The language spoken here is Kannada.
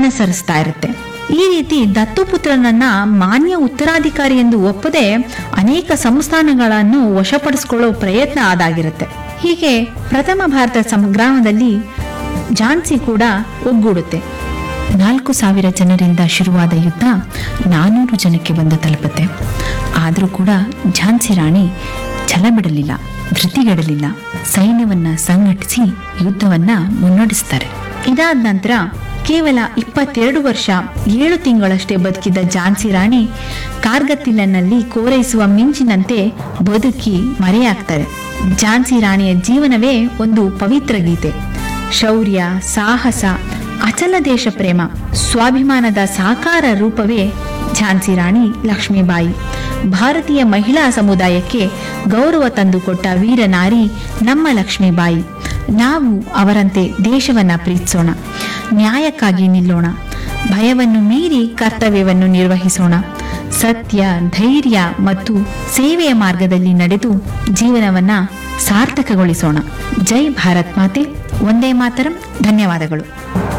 ಅನುಸರಿಸ್ತಾ ಇರುತ್ತೆ ಈ ರೀತಿ ದತ್ತುಪುತ್ರನನ್ನ ಮಾನ್ಯ ಉತ್ತರಾಧಿಕಾರಿ ಎಂದು ಒಪ್ಪದೆ ಅನೇಕ ಸಂಸ್ಥಾನಗಳನ್ನು ವಶಪಡಿಸಿಕೊಳ್ಳೋ ಪ್ರಯತ್ನ ಆದಾಗಿರುತ್ತೆ ಹೀಗೆ ಪ್ರಥಮ ಭಾರತ ಸಂಗ್ರಾಮದಲ್ಲಿ ಝಾನ್ಸಿ ಕೂಡ ಒಗ್ಗೂಡುತ್ತೆ ನಾಲ್ಕು ಸಾವಿರ ಜನರಿಂದ ಶುರುವಾದ ಯುದ್ಧ ನಾನೂರು ಜನಕ್ಕೆ ಬಂದು ತಲುಪುತ್ತೆ ಆದರೂ ಕೂಡ ಝಾನ್ಸಿ ರಾಣಿ ಛಲ ಬಿಡಲಿಲ್ಲ ಧೃತಿಗೆಡಲಿಲ್ಲ ಸೈನ್ಯವನ್ನ ಸಂಘಟಿಸಿ ಯುದ್ಧವನ್ನ ಮುನ್ನಡೆಸ್ತಾರೆ ಇದಾದ ನಂತರ ಕೇವಲ ಇಪ್ಪತ್ತೆರಡು ವರ್ಷ ಏಳು ತಿಂಗಳಷ್ಟೇ ಬದುಕಿದ್ದ ಝಾನ್ಸಿ ರಾಣಿ ಕಾರ್ಗತ್ತಿಲನಲ್ಲಿ ಕೋರೈಸುವ ಮಿಂಚಿನಂತೆ ಬದುಕಿ ಮರೆಯಾಗ್ತಾರೆ ಝಾನ್ಸಿ ರಾಣಿಯ ಜೀವನವೇ ಒಂದು ಪವಿತ್ರ ಗೀತೆ ಶೌರ್ಯ ಸಾಹಸ ಅಚಲ ದೇಶ ಪ್ರೇಮ ಸ್ವಾಭಿಮಾನದ ಸಾಕಾರ ರೂಪವೇ ಝಾನ್ಸಿ ರಾಣಿ ಲಕ್ಷ್ಮೀಬಾಯಿ ಭಾರತೀಯ ಮಹಿಳಾ ಸಮುದಾಯಕ್ಕೆ ಗೌರವ ತಂದುಕೊಟ್ಟ ವೀರನಾರಿ ನಮ್ಮ ಲಕ್ಷ್ಮೀಬಾಯಿ ನಾವು ಅವರಂತೆ ದೇಶವನ್ನ ಪ್ರೀತಿಸೋಣ ನ್ಯಾಯಕ್ಕಾಗಿ ನಿಲ್ಲೋಣ ಭಯವನ್ನು ಮೀರಿ ಕರ್ತವ್ಯವನ್ನು ನಿರ್ವಹಿಸೋಣ ಸತ್ಯ ಧೈರ್ಯ ಮತ್ತು ಸೇವೆಯ ಮಾರ್ಗದಲ್ಲಿ ನಡೆದು ಜೀವನವನ್ನ ಸಾರ್ಥಕಗೊಳಿಸೋಣ ಜೈ ಭಾರತ್ ಮಾತೆ ಒಂದೇ ಮಾತರಂ ಧನ್ಯವಾದಗಳು